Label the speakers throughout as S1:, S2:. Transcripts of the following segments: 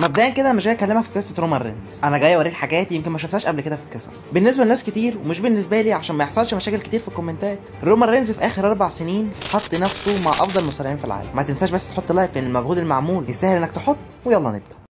S1: مبدئيا كده مش جاي اكلمك في قصه رومان رينز انا جاي اوريك حاجات يمكن ما شفتهاش قبل كده في القصص بالنسبه لناس كتير ومش بالنسبه لي عشان ما يحصلش مشاكل كتير في الكومنتات رومان رينز في اخر اربع سنين حط نفسه مع افضل المصارعين في العالم ما تنساش بس تحط لايك لان المجهود المعمول يستاهل انك تحط ويلا نبدا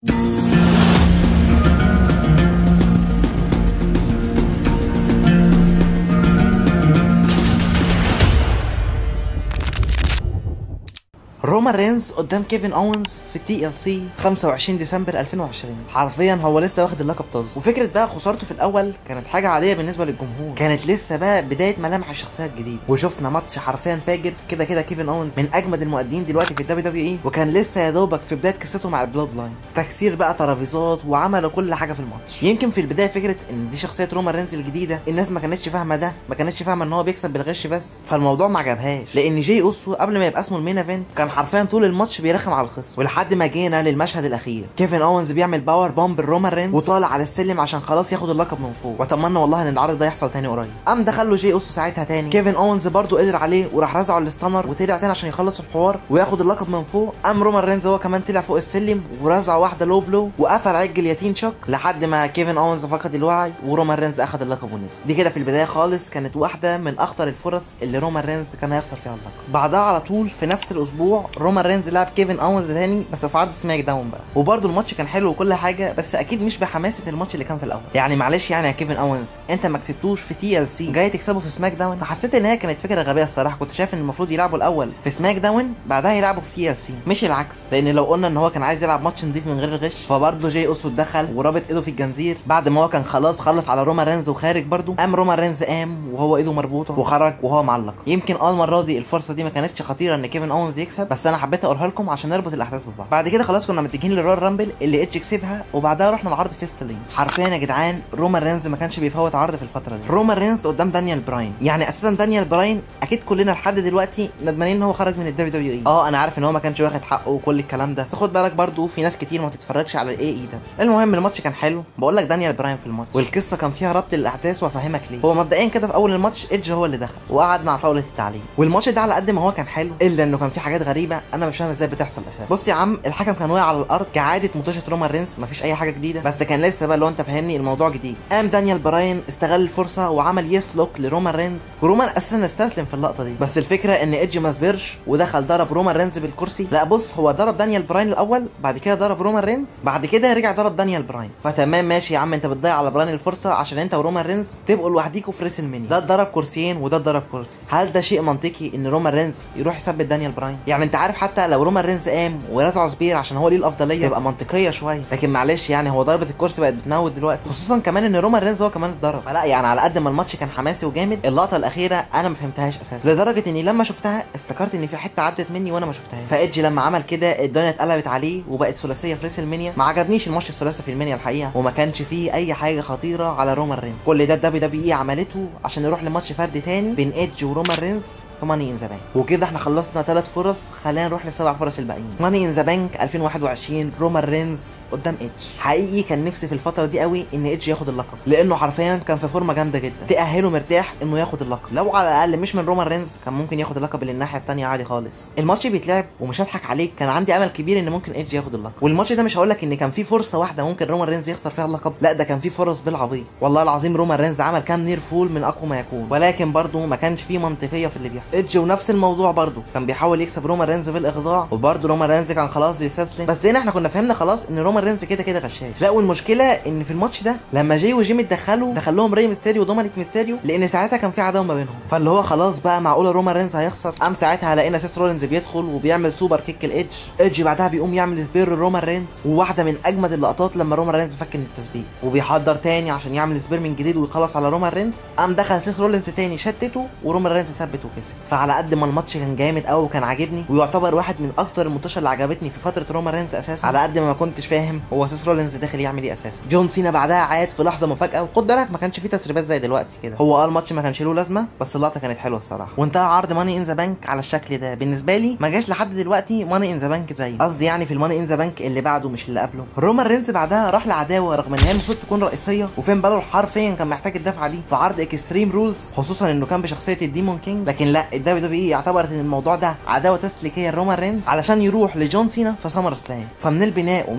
S1: رومان رينز قدام كيفن اونز في تي ال سي 25 ديسمبر 2020 حرفيا هو لسه واخد اللقب طاز وفكره بقى خسارته في الاول كانت حاجه عاديه بالنسبه للجمهور كانت لسه بقى بدايه ملامح الشخصيه الجديده وشفنا ماتش حرفيا فاجر كده كده كيفن اونز من اجمد المؤدين دلوقتي في الدبليو دبليو اي وكان لسه يا دوبك في بدايه قصته مع البلاد لاين تكسير بقى ترابيزات وعملوا كل حاجه في الماتش يمكن في البدايه فكره ان دي شخصيه رومان رينز الجديده الناس ما كانتش فاهمه ده ما كانتش فاهمه ان هو بيكسب بالغش بس فالموضوع ما عجبهاش لان جاي اوسو قبل ما يبقى اسمه المين ايفنت كان حرفيا طول الماتش بيرخم على الخصم ولحد ما جينا للمشهد الاخير كيفن اونز بيعمل باور بومب لرومان رينز وطالع على السلم عشان خلاص ياخد اللقب من فوق واتمنى والله ان العرض ده يحصل تاني قريب قام دخل له جي اوسو ساعتها تاني كيفن اونز برضو قدر عليه وراح رزعه الاستانر وطلع تاني عشان يخلص الحوار وياخد اللقب من فوق قام رومان رينز هو كمان طلع فوق السلم ورزع واحده لو بلو وقفل عج الياتين شوك لحد ما كيفن اونز فقد الوعي ورومان رينز اخد اللقب ونزل دي كده في البدايه خالص كانت واحده من اخطر الفرص اللي رومان رينز كان هيخسر فيها اللقب بعدها على طول في نفس الاسبوع رومان رينز لعب كيفن اونز تاني بس في عرض سماك داون بقى وبرده الماتش كان حلو وكل حاجه بس اكيد مش بحماسه الماتش اللي كان في الاول يعني معلش يعني يا كيفن اونز انت ما كسبتوش في تي ال سي جاي تكسبه في سماك داون فحسيت ان هي كانت فكره غبيه الصراحه كنت شايف ان المفروض يلعبوا الاول في سماك داون بعدها يلعبوا في تي ال سي مش العكس لان لو قلنا ان هو كان عايز يلعب ماتش نضيف من غير الغش فبرده جاي اوسو دخل ورابط ايده في الجنزير بعد ما هو كان خلاص خلص على روما رينز وخارج برده قام روما رينز قام وهو ايده مربوطه وخرج وهو معلق يمكن اه المره دي الفرصه دي ما كانتش خطيره ان كيفن اونز يكسب بس انا حبيت اقولها لكم عشان نربط الاحداث ببعض بعد كده خلاص كنا متجهين للرويال رامبل اللي اتش كسبها وبعدها رحنا لعرض فيستلين حرفيا يا جدعان رومان رينز ما كانش بيفوت عرض في الفتره دي رومان رينز قدام دانيال براين يعني اساسا دانيال براين اكيد كلنا لحد دلوقتي ندمانين ان هو خرج من الدبليو دبليو اي اه انا عارف ان هو ما كانش واخد حقه وكل الكلام ده بس خد بالك برضو في ناس كتير ما تتفرجش على الاي اي ده المهم الماتش كان حلو بقول لك دانيال براين في الماتش والقصه كان فيها ربط الاحداث وافهمك ليه هو مبدئيا كده في اول الماتش ايدج هو اللي دخل وقعد مع طاوله التعليم والماتش ده على قد ما هو كان حلو الا انه كان فيه حاجات غريبه انا مش فاهم ازاي بتحصل اساسا بص يا عم الحكم كان واقع على الارض كعاده مطوشه رومان رينز مفيش اي حاجه جديده بس كان لسه بقى لو انت فاهمني الموضوع جديد قام دانيال براين استغل الفرصه وعمل يس لوك لرومان رينز ورومان اساسا استسلم في اللقطه دي بس الفكره ان ايدج ما صبرش ودخل ضرب رومان رينز بالكرسي لا بص هو ضرب دانيال براين الاول بعد كده ضرب رومان رينز بعد كده رجع ضرب دانيال براين فتمام ماشي يا عم انت بتضيع على براين الفرصه عشان انت ورومان رينز تبقوا لوحديكوا في ريسل ميني ده اتضرب كرسيين وده اتضرب كرسي هل ده شيء منطقي ان رومان رينز يروح يثبت دانيال براين يعني انت عارف حتى لو رومان رينز قام ورزعه سبير عشان هو ليه الافضليه تبقى منطقيه شويه لكن معلش يعني هو ضربه الكرسي بقت بتموت دلوقتي خصوصا كمان ان رومان رينز هو كمان اتضرب فلا يعني على قد ما الماتش كان حماسي وجامد اللقطه الاخيره انا ما فهمتهاش اساسا لدرجه اني لما شفتها افتكرت ان في حته عدت مني وانا ما شفتهاش فايدج لما عمل كده الدنيا اتقلبت عليه وبقت ثلاثيه في ريسل مانيا ما عجبنيش الماتش الثلاثي في المانيا الحقيقه وما كانش فيه اي حاجه خطيره على رومان رينز كل ده الدبليو دبليو اي عملته عشان نروح لماتش فردي تاني بين ايدج ورومان رينز في ماني ان ذا بانك وكده احنا خلصنا ثلاث فرص خلينا نروح للسبع فرص الباقيين ماني ان ذا بانك 2021 رومان رينز قدام ايدج حقيقي كان نفسي في الفتره دي قوي ان ايدج ياخد اللقب لانه حرفيا كان في فورمه جامده جدا تاهله مرتاح انه ياخد اللقب لو على الاقل مش من رومان رينز كان ممكن ياخد اللقب اللي الناحيه الثانيه عادي خالص الماتش بيتلعب ومش هضحك عليك كان عندي امل كبير ان ممكن ايدج ياخد اللقب والماتش ده مش هقول لك ان كان في فرصه واحده ممكن رومان رينز يخسر فيها اللقب لا ده كان في فرص بالعبيط والله العظيم رومان رينز عمل كام نير فول من اقوى ما يكون ولكن برضه ما كانش فيه منطقيه في اللي بيحصل ايدج ونفس الموضوع برضه كان بيحاول يكسب رومان رينز بالاخضاع وبرضه رومان رينز كان خلاص بيستسلم بس هنا احنا كنا فهمنا خلاص ان رومان رينز كده كده غشاش لا والمشكله ان في الماتش ده لما جاي وجيم اتدخلوا دخل لهم ري ميستيريو ودومينيك ميستيريو لان ساعتها كان في عداوه ما بينهم فاللي هو خلاص بقى معقوله رومان رينز هيخسر قام ساعتها لقينا سيس رولينز بيدخل وبيعمل سوبر كيك الايدج ايدج بعدها بيقوم يعمل سبير لرومان رينز وواحده من اجمد اللقطات لما رومان رينز فك من التسبيح وبيحضر تاني عشان يعمل سبير من جديد ويخلص على رومان رينز قام دخل سيس رولينز تاني شتته ورومان رينز ثبت وكسب فعلى قد ما الماتش كان جامد قوي وكان عاجبني ويعتبر واحد من اكتر الماتشات اللي عجبتني في فتره رومان رينز اساسا على قد ما ما كنتش فاهم هو سيس رولينز داخل يعمل ايه اساسا جون سينا بعدها عاد في لحظه مفاجاه وخد بالك ما كانش فيه تسريبات زي دلوقتي كده هو اه الماتش ما كانش له لازمه بس اللقطه كانت حلوه الصراحه وانتهى عرض ماني ان ذا بانك على الشكل ده بالنسبه لي ما جاش لحد دلوقتي ماني ان ذا بانك زي قصدي يعني في الماني ان ذا بانك اللي بعده مش اللي قبله رومان رينز بعدها راح لعداوه رغم ان هي المفروض تكون رئيسيه وفين بالور حرفيا كان محتاج الدفعه دي في عرض اكستريم رولز خصوصا انه كان بشخصيه الديمون كينج لكن لا الدبليو دبليو اعتبرت ان الموضوع ده عداوه تسليكيه لرومان رينز علشان يروح لجون سينا في سمر سلام فمن البناء ومن اللي شفناه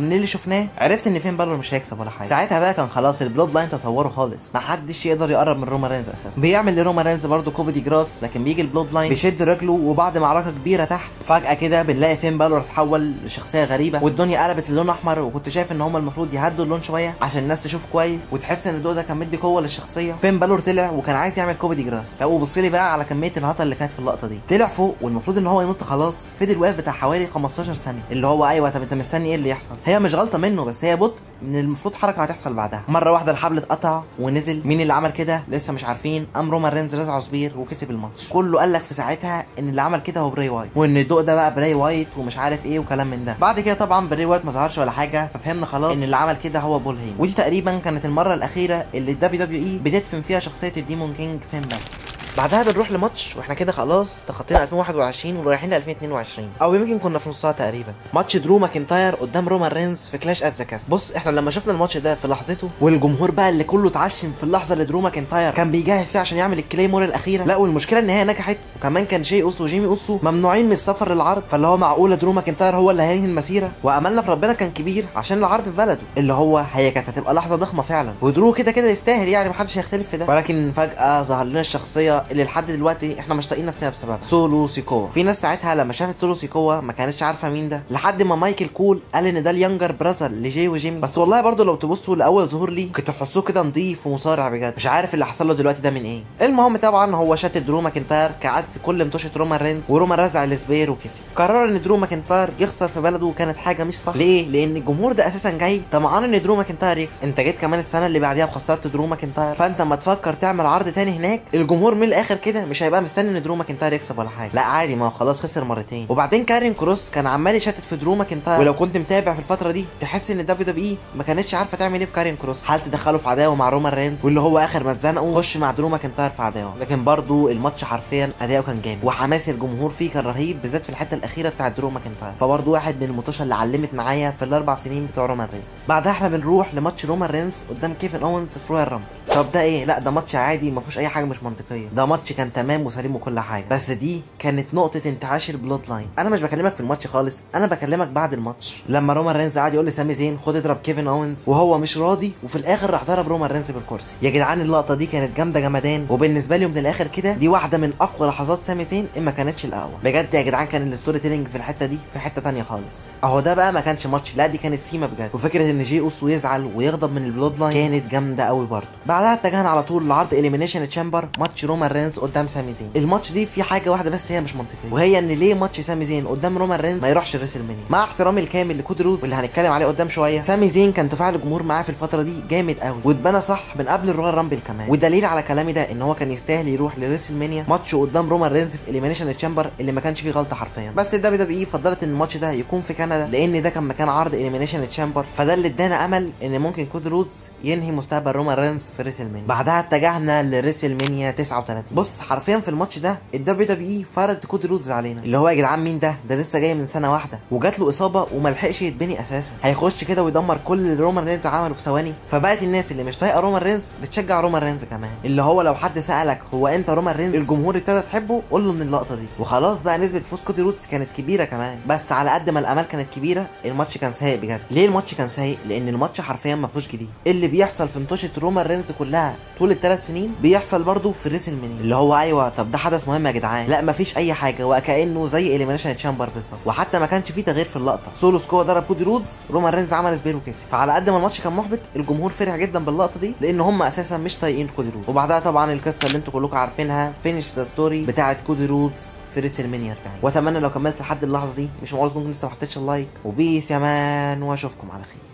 S1: شفناه عرفت ان فين بالور مش هيكسب ولا حاجه ساعتها بقى كان خلاص البلود لاين تطوروا خالص محدش يقدر يقرب من رومان رينز اساسا بيعمل لرومان رينز برضه كوبي دي جراس لكن بيجي البلود لاين بيشد رجله وبعد معركه كبيره تحت فجاه كده بنلاقي فين بالور اتحول لشخصيه غريبه والدنيا قلبت اللون احمر وكنت شايف ان هم المفروض يهدوا اللون شويه عشان الناس تشوف كويس وتحس ان الضوء ده كان مدي قوه للشخصيه فين بالور طلع وكان عايز يعمل كوبي دي جراس لا وبص لي بقى على كميه الهطل اللي كانت في اللقطه دي طلع فوق والمفروض ان هو ينط خلاص فضل واقف بتاع حوالي 15 ثانيه اللي هو ايوه طب انت مستني ايه اللي يحصل هي مش غلطه منه بس هي بطء من المفروض حركه هتحصل بعدها مره واحده الحبل اتقطع ونزل مين اللي عمل كده لسه مش عارفين قام رومان رينز رزع صبير وكسب الماتش كله قال لك في ساعتها ان اللي عمل كده هو براي وايت وان الضوء ده بقى براي وايت ومش عارف ايه وكلام من ده بعد كده طبعا براي وايت ما ظهرش ولا حاجه ففهمنا خلاص ان اللي عمل كده هو بول هيم ودي تقريبا كانت المره الاخيره اللي الدبليو دبليو اي بتدفن فيها شخصيه الديمون كينج فين بالور بعدها بنروح لماتش واحنا كده خلاص تخطينا 2021 ورايحين ل 2022 او يمكن كنا في نصها تقريبا ماتش درو ماكنتاير قدام رومان رينز في كلاش ات ذا كاس بص احنا لما شفنا الماتش ده في لحظته والجمهور بقى اللي كله اتعشم في اللحظه اللي درو ماكنتاير كان بيجهز فيها عشان يعمل الكليمور الاخيره لا والمشكله ان هي نجحت وكمان كان جاي اوسو وجيمي اوسو ممنوعين من السفر للعرض فاللي هو معقوله درو ماكنتاير هو اللي هينهي المسيره واملنا في ربنا كان كبير عشان العرض في بلده اللي هو هي كانت هتبقى لحظه ضخمه فعلا ودرو كده كده يستاهل يعني محدش هيختلف في ده ولكن فجاه ظهر لنا الشخصيه اللي لحد دلوقتي احنا مش طايقين نفسنا بسببها سولو سيكوا في ناس ساعتها لما شافت سولو سيكوا ما كانتش عارفه مين ده لحد ما مايكل كول قال ان ده اليانجر براذر لجي وجيمي بس والله برضو لو تبصوا لاول ظهور ليه كنت تحسوه كده نضيف ومصارع بجد مش عارف اللي حصل له دلوقتي ده من ايه المهم طبعا هو شات درو ماكنتاير كعاده كل متوشه رومان رينز ورومان رزع السبير وكسب قرر ان درو ماكنتاير يخسر في بلده وكانت حاجه مش صح ليه لان الجمهور ده اساسا جاي طمعان ان درو ماكنتاير يكسب انت جيت كمان السنه اللي بعديها وخسرت درو ماكنتاير فانت ما تفكر تعمل عرض تاني هناك الجمهور من الاخر كده مش هيبقى مستني ان درو ماكنتاير يكسب ولا حاجه لا عادي ما هو خلاص خسر مرتين وبعدين كارين كروس كان عمال يشتت في درو ماكنتاير ولو كنت متابع في الفتره دي تحس ان الدبليو دبليو اي ما كانتش عارفه تعمل ايه بكارين كروس هل تدخله في عداوه مع رومان رينز واللي هو اخر ما اتزنقوا خش مع درو ماكنتاير في عداوه لكن برضو الماتش حرفيا اداؤه كان جامد وحماس الجمهور فيه كان رهيب بالذات في الحته الاخيره بتاعت درو ماكنتاير فبرضو واحد من المطوشه اللي علمت معايا في الاربع سنين بتوع رومان رينز بعدها احنا بنروح لماتش رومان رينز قدام كيفن اونز في رويال رامبل طب ده ايه لا ده ماتش عادي ما فيهوش اي حاجه مش منطقيه ده ماتش كان تمام وسليم وكل حاجه بس دي كانت نقطه انتعاش البلود لاين انا مش بكلمك في الماتش خالص انا بكلمك بعد الماتش لما رومان رينز قعد يقول لسامي زين خد اضرب كيفن اونز وهو مش راضي وفي الاخر راح ضرب رومان رينز بالكرسي يا جدعان اللقطه دي كانت جامده جمدان وبالنسبه لي من الاخر كده دي واحده من اقوى لحظات سامي زين ان ما كانتش الاقوى بجد يا جدعان كان الستوري تيلينج في الحته دي في حته تانية خالص اهو ده بقى ما كانش ماتش لا دي كانت سيما بجد وفكره ان جي اوسو يزعل ويغضب من البلود لاين كانت جامده قوي برضه بعدها اتجهنا على طول لعرض اليمينيشن تشامبر ماتش رومان رينز قدام سامي زين الماتش دي في حاجه واحده بس هي مش منطقيه وهي ان ليه ماتش سامي زين قدام رومان رينز ما يروحش ريسل مانيا مع احترامي الكامل لكود رود واللي هنتكلم عليه قدام شويه سامي زين كان تفاعل الجمهور معاه في الفتره دي جامد قوي واتبنى صح من قبل الرويال رامبل كمان ودليل على كلامي ده ان هو كان يستاهل يروح لريسل مانيا ماتش قدام رومان رينز في اليمينيشن تشامبر اللي ما كانش فيه غلطه حرفيا بس الدبليو دبليو اي فضلت ان الماتش ده يكون في كندا لان ده كان مكان عرض اليمينيشن تشامبر فده اللي ادانا امل ان ممكن كود رودز ينهي مستقبل رومان رينز في ريسل مانيا بعدها اتجهنا لريسل مانيا 39 بص حرفيا في الماتش ده الدبليو دبليو اي فرض كود رودز علينا اللي هو يا جدعان مين ده ده لسه جاي من سنه واحده وجات له اصابه وما لحقش يتبني اساسا هيخش كده ويدمر كل اللي رومان رينز عمله في ثواني فبقت الناس اللي مش طايقه رومان رينز بتشجع رومان رينز كمان اللي هو لو حد سالك هو انت رومان رينز الجمهور ابتدى تحبه قول له من اللقطه دي وخلاص بقى نسبه فوز كودي رودز كانت كبيره كمان بس على قد ما الامال كانت كبيره الماتش كان سيء بجد ليه الماتش كان سيء لان الماتش حرفيا ما فيهوش جديد اللي بيحصل في انتوشه رومان رينز كلها طول الثلاث سنين بيحصل برضه في ريسل مانيا اللي هو ايوه طب ده حدث مهم يا جدعان لا مفيش اي حاجه وكانه زي اليمينيشن تشامبر بالظبط وحتى ما كانش فيه تغيير في اللقطه سولو سكوا ضرب كودي رودز رومان رينز عمل سبير وكسب فعلى قد ما الماتش كان محبط الجمهور فرح جدا باللقطه دي لان هم اساسا مش طايقين كودي رودز وبعدها طبعا القصه اللي انتوا كلكم عارفينها فينش ذا ستوري بتاعه كودي رودز في ريسل مانيا 40 واتمنى لو كملت لحد اللحظه دي مش معقول تكون لسه ما حطيتش اللايك وبيس يا مان واشوفكم على خير